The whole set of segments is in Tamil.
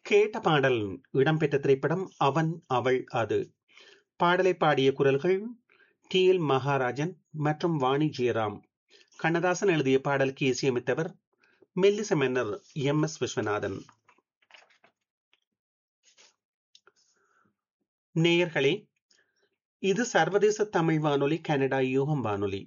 கேட்ட பாடல் இடம்பெற்ற திரைப்படம் அவன் அவள் அது பாடலை பாடிய குரல்கள் டி எல் மகாராஜன் மற்றும் வாணி ஜெயராம் கண்ணதாசன் எழுதிய பாடலுக்கு இசையமைத்தவர் மெல்லிச மன்னர் எம் எஸ் விஸ்வநாதன் நேயர்களே இது சர்வதேச தமிழ் வானொலி கனடா யூகம் வானொலி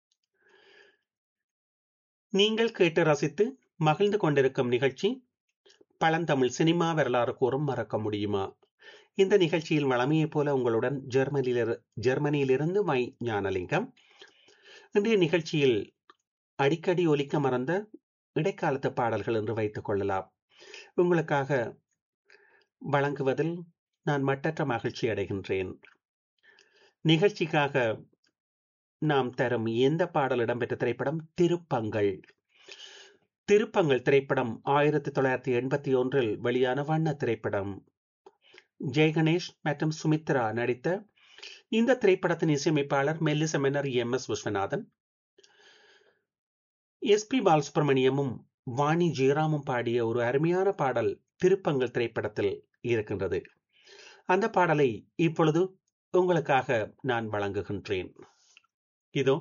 நீங்கள் கேட்டு ரசித்து மகிழ்ந்து கொண்டிருக்கும் நிகழ்ச்சி பழந்தமிழ் சினிமா வரலாறு கூறும் மறக்க முடியுமா இந்த நிகழ்ச்சியில் வளமையைப் போல உங்களுடன் ஜெர்மனியிலிரு ஜெர்மனியிலிருந்து வை ஞானலிங்கம் இன்றைய நிகழ்ச்சியில் அடிக்கடி ஒலிக்க மறந்த இடைக்காலத்து பாடல்கள் என்று வைத்துக் கொள்ளலாம் உங்களுக்காக வழங்குவதில் நான் மட்டற்ற மகிழ்ச்சி அடைகின்றேன் நிகழ்ச்சிக்காக நாம் தரும் எந்த பாடல் இடம்பெற்ற திரைப்படம் திருப்பங்கள் திருப்பங்கள் திரைப்படம் ஆயிரத்தி தொள்ளாயிரத்தி எண்பத்தி ஒன்றில் வெளியான வண்ண திரைப்படம் ஜெயகணேஷ் மற்றும் சுமித்ரா நடித்த இந்த திரைப்படத்தின் இசையமைப்பாளர் மெல்லிச மன்னர் M S Viswanathan S P பாலசுப்ரமணியமும் வாணி ஜெயராமும் பாடிய ஒரு அருமையான பாடல் திருப்பங்கள் திரைப்படத்தில் இருக்கின்றது அந்த பாடலை இப்பொழுது உங்களுக்காக நான் வழங்குகின்றேன் இதோ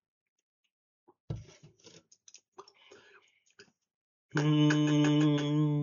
உம்